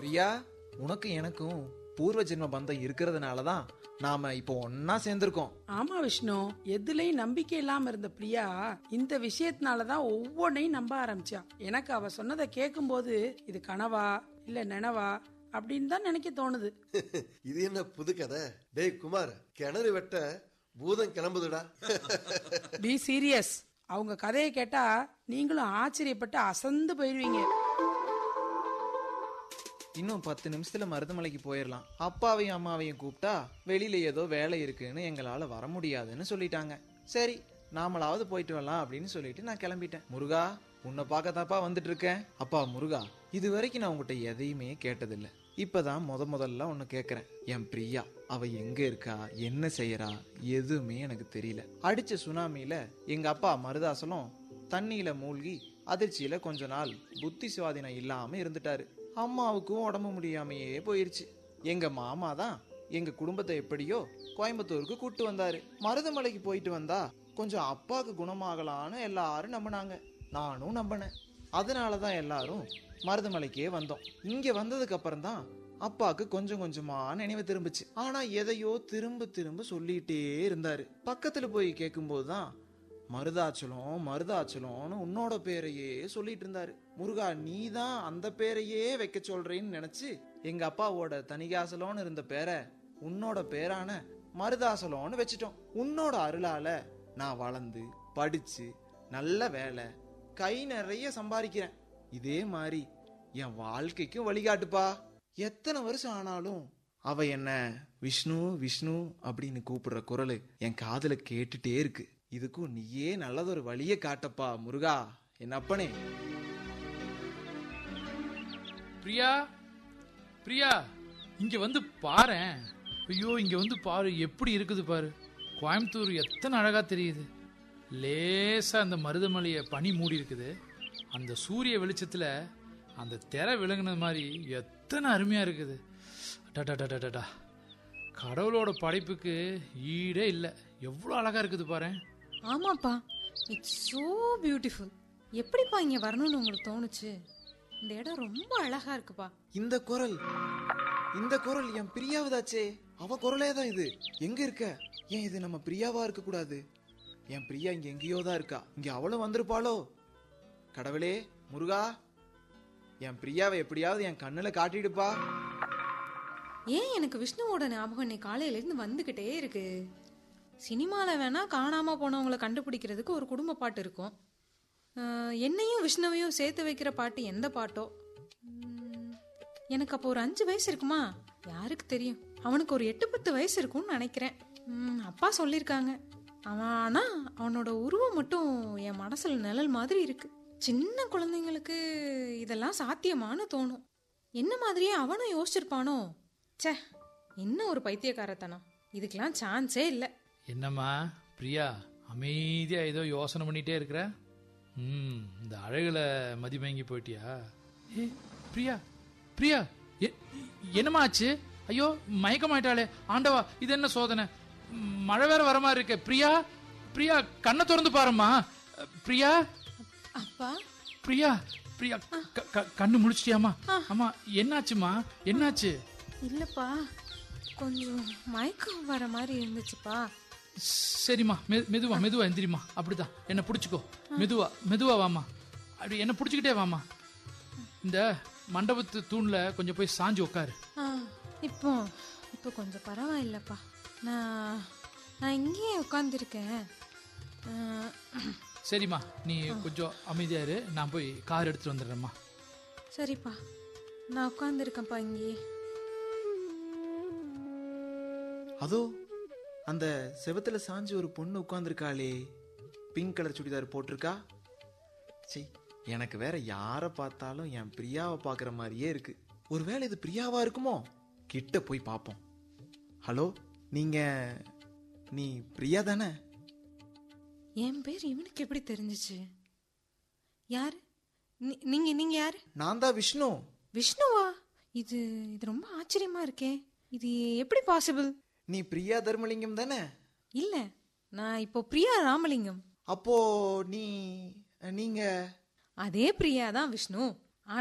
பிரியா உனக்கு எனக்கும் பூர்வ ஜென்ம பந்தம் இருக்கிறதுனால தான் நாம இப்போ ஒன்னா சேர்ந்திருக்கோம் ஆமா விஷ்ணு எதுலயும் நம்பிக்கை இல்லாம இருந்த பிரியா இந்த விஷயத்தினாலதான் ஒவ்வொன்னையும் நம்ப ஆரம்பிச்சா எனக்கு அவ சொன்னதை கேட்கும்போது இது கனவா இல்ல நினவா அப்படின்னு தான் நினைக்க தோணுது இது என்ன புது கதை டேய் குமார் கிணறு வெட்ட பூதம் கிளம்புதுடா பி சீரியஸ் அவங்க கதையை கேட்டா நீங்களும் ஆச்சரியப்பட்டு அசந்து போயிருவீங்க இன்னும் பத்து நிமிஷத்துல மருதமலைக்கு போயிடலாம் அப்பாவையும் அம்மாவையும் கூப்பிட்டா வெளியில ஏதோ வேலை இருக்குன்னு எங்களால வர முடியாதுன்னு சொல்லிட்டாங்க சரி நாமளாவது போயிட்டு வரலாம் அப்படின்னு சொல்லிட்டு நான் கிளம்பிட்டேன் முருகா உன்னை பார்க்கத்தாப்பா வந்துட்டு இருக்கேன் அப்பா முருகா இது வரைக்கும் நான் உங்ககிட்ட எதையுமே கேட்டதில்ல இப்பதான் முத முதல்ல ஒன்னு கேக்குறேன் என் பிரியா அவ எங்க இருக்கா என்ன செய்யறா எதுவுமே எனக்கு தெரியல அடிச்ச சுனாமியில எங்க அப்பா மருதாசலம் தண்ணியில மூழ்கி அதிர்ச்சியில கொஞ்ச நாள் புத்தி சுவாதீனம் இல்லாம இருந்துட்டாரு அம்மாவுக்கும் உடம்பு முடியாமையே போயிருச்சு எங்க மாமா தான் எங்க குடும்பத்தை எப்படியோ கோயம்புத்தூருக்கு கூட்டு வந்தாரு மருதமலைக்கு போயிட்டு வந்தா கொஞ்சம் அப்பாவுக்கு குணமாகலான்னு எல்லாரும் நம்பினாங்க நானும் நம்பினேன் அதனால தான் எல்லாரும் மருதமலைக்கே வந்தோம் இங்க வந்ததுக்கு அப்புறம் தான் அப்பாவுக்கு கொஞ்சம் கொஞ்சமா நினைவு திரும்புச்சு ஆனா எதையோ திரும்ப திரும்ப சொல்லிட்டே இருந்தாரு பக்கத்துல போய் கேட்கும்போது தான் மருதாச்சலம் மருதாச்சலம்னு உன்னோட பேரையே சொல்லிட்டு இருந்தாரு முருகா நீ தான் அந்த பேரையே வைக்க சொல்றேன்னு நினைச்சு எங்க அப்பாவோட தனிகாசலம்னு இருந்த பேரை உன்னோட பேரான மருதாசலம்னு வச்சிட்டோம் உன்னோட அருளால நான் வளர்ந்து படிச்சு நல்ல வேலை கை நிறைய சம்பாதிக்கிறேன் இதே மாதிரி என் வாழ்க்கைக்கும் வழிகாட்டுப்பா எத்தனை வருஷம் ஆனாலும் அவ என்ன விஷ்ணு விஷ்ணு அப்படின்னு கூப்பிடுற குரல் என் காதுல கேட்டுட்டே இருக்கு இதுக்கும் நீயே நல்லதொரு வழியை காட்டப்பா முருகா என் அப்பனே பிரியா பிரியா இங்க வந்து பாரேன் ஐயோ இங்க வந்து பாரு எப்படி இருக்குது பாரு கோயம்புத்தூர் எத்தனை அழகா தெரியுது லேசா அந்த மருதமலைய பனி மூடி இருக்குது அந்த சூரிய வெளிச்சத்துல அந்த திரை விளங்குனது மாதிரி எத்தனை அருமையா இருக்குது டடடடடடா கடவுளோட படைப்புக்கு ஈடே இல்லை எவ்வளோ அழகா இருக்குது பாரேன் ஆமாப்பா இட்ஸ் so பியூட்டிஃபுல் எப்படிப்பா இங்க வரணும்னு உங்களுக்கு தோணுச்சு இந்த இடம் ரொம்ப அழகா இருக்குப்பா இந்த குரல் இந்த குரல் என் பிரியாவதாச்சே அவ குரலே தான் இது எங்க இருக்க ஏன் இது நம்ம பிரியாவா இருக்க கூடாது என் பிரியா இங்க எங்கேயோ தான் இருக்கா இங்க அவளும் வந்திருப்பாளோ கடவுளே முருகா என் பிரியாவை எப்படியாவது என் கண்ணுல காட்டிடுப்பா ஏன் எனக்கு விஷ்ணுவோட ஞாபகம் இன்னைக்கு காலையில இருந்து வந்துகிட்டே இருக்கு சினிமால வேணா காணாம போனவங்கள கண்டுபிடிக்கிறதுக்கு ஒரு குடும்ப பாட்டு இருக்கும் அஹ், என்னையும் விஷ்ணுவையும் சேர்த்து வைக்கிற பாட்டு எந்த பாட்டோ உம், எனக்கு அப்போ ஒரு அஞ்சு வயசு இருக்குமா யாருக்கு தெரியும் அவனுக்கு ஒரு எட்டு பத்து வயசு இருக்கும்னு நினைக்கிறேன் உம், அப்பா சொல்லியிருக்காங்க அவன் ஆனா அவனோட உருவம் மட்டும் என் மனசுல நிழல் மாதிரி இருக்கு சின்ன குழந்தைங்களுக்கு இதெல்லாம் சாத்தியமானு தோணும் என்ன மாதிரியே அவனும் யோசிச்சிருப்பானோ ச்சே என்ன ஒரு பைத்தியக்காரத்தனம் இதுக்கெல்லாம் சான்ஸே இல்லை என்னம்மா பிரியா அமைதியா ஏதோ யோசனை பண்ணிட்டே இருக்கிற ம் இந்த அழகுல மதிமயங்கி போயிட்டியா ஏ பிரியா பிரியா எ- என்னம்மா ஆச்சு ஐயோ மயக்கமாயிட்டாளே ஆண்டவா இது என்ன சோதனை ம், மழை வேற வர மாதிரி இருக்கு பிரியா பிரியா கண்ணை திறந்து பாரும்மா பிரியா அப்பா பிரியா பிரியா க- க- கண்ணு முழிச்சிட்டியாமா அம்மா என்னாச்சுமா என்னாச்சு இல்லப்பா கொஞ்சம் மயக்கம் வர மாதிரி இருந்துச்சுப்பா சரிம்மா மெ- மெதுவா மெதுவா எந்திரிம்மா அப்படிதான் என்ன பிடிச்சிக்கோ மெதுவா மெதுவா வாம்மா அப்படி என்ன பிடிச்சிக்கிட்டே வாம்மா இந்த மண்டபத்து தூண்ல கொஞ்சம் போய் சாஞ்சு உட்காரு ஆ, இப்போ இப்போ கொஞ்சம் பரவாயில்லப்பா நான் நான் இங்கேயே உட்காந்துருக்கேன் சரிம்மா நீ கொஞ்சம் அமைதியா இரு நான் போய் கார் எடுத்துட்டு வந்துடுறேம்மா சரிப்பா நான் உட்காந்துருக்கேன்ப்பா இங்கேயே அதோ அந்த செவத்துல சாஞ்சு ஒரு பொண்ணு உட்கார்ந்திருக்காளே பிங்க் கலர் சுடிதார் போட்டிருக்கா சீ எனக்கு வேற யாரை பார்த்தாலும் என் பிரியாவை பார்க்குற மாதிரியே இருக்கு ஒருவேளை இது பிரியாவா இருக்குமோ கிட்ட போய் பார்ப்போம் ஹலோ நீங்க நீ பிரியா தானே என் பேர் இவனுக்கு எப்படி தெரிஞ்சுச்சு யாரு நீ- நீங்க நீங்க யாரு நான் தான் விஷ்ணு விஷ்ணுவா இது இது ரொம்ப ஆச்சரியமா இருக்கே இது எப்படி பாசிபிள் நீ பிரியா தர்மலிங்கம் தானே இல்ல நான் இப்போ பிரியா ராமலிங்கம் அப்போ நீ நீங்க அதே பிரியா தான் விஷ்ணு